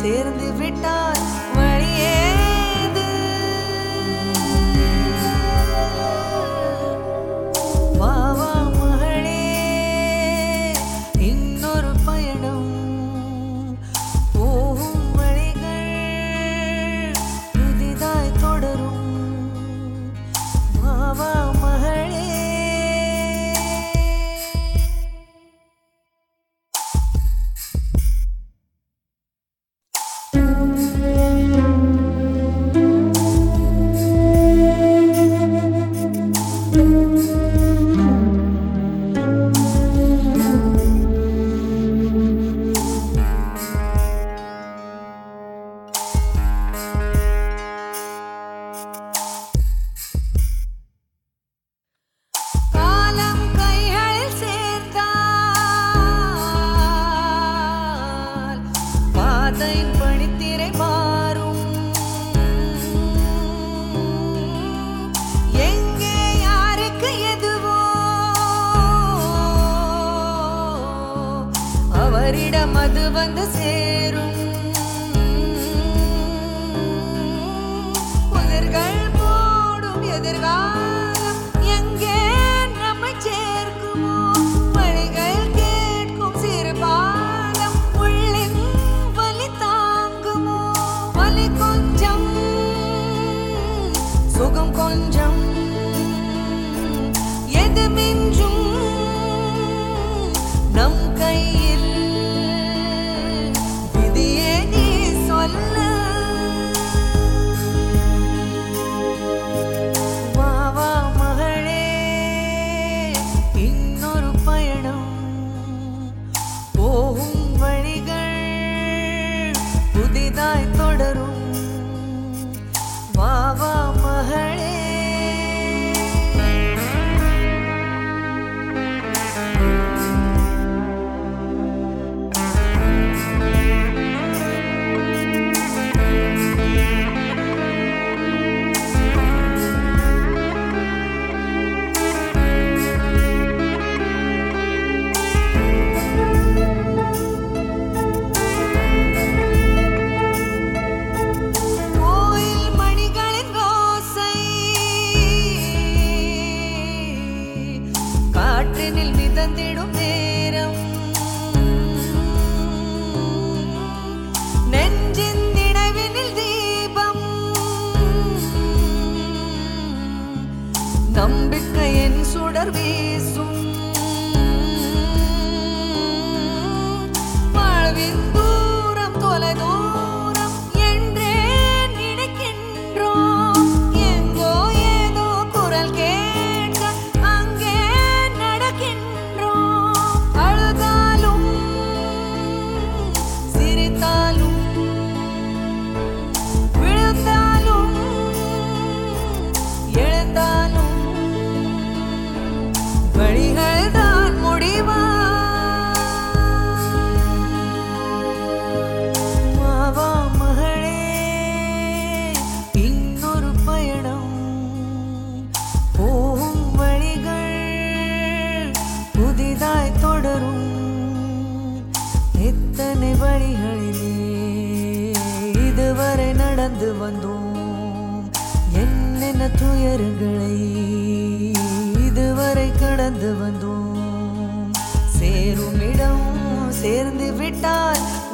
சேர்ந்து விட்டால் வழியேது வா வா மகளே இன்னொரு பயணம் போகும் வழிகள் புதிதாய் தொடரும் வா வா மகளே காலம் கைகளில் சேர்ந்தால் பாதை பணித்திரை மாறும் எங்கே யாருக்கு எதுவோ அவரிடம் அது வந்து சேரும் புதிர்கள் போடும் எதிர்காலம் எங்கே நம்மை சேர்க்குமோ வழிகள் கேட்கும் சிறு பாலம் உள்ளின் வலி தாங்குமோ வலி கொஞ்சம் சுகம் கொஞ்சம் எது மிஞ்சும் நம் கையில் விதியே நீ சொல்ல வா வா மகளே இன்னொரு பயணம் போகும் வழிகள் புதிதாய் தொடரும் வா வா மகளே கோயில் மணிகளின் ஓசை காற்றினில் மிதந்திடும் நேரம் நெஞ்சின் நினைவினில் தீபம் நம்பிக்கையின் சுடர் வீசும் வாழ்வின் தூரம் தொலை தூரம் என்றே நினைக்கின்றோம் எங்கோ ஏதோ குரல் கேட்க அங்கே நடக்கின்றோம் அழுதாலும் சிரித்தாலும் விழுந்தாலும் எழுந்தாலும் வழிகள் தான் முடிவா வா வா மகளே இன்னொரு பயணம் போகும் வழிகள் புதிதாய் தொடரும் எத்தனை வழிகளிலே இதுவரை நடந்து வந்தோம் என்னென்ன துயரங்களை இதுவரை கடந்து வந்தோம் சேரும் இடம் சேர்ந்து விட்டால்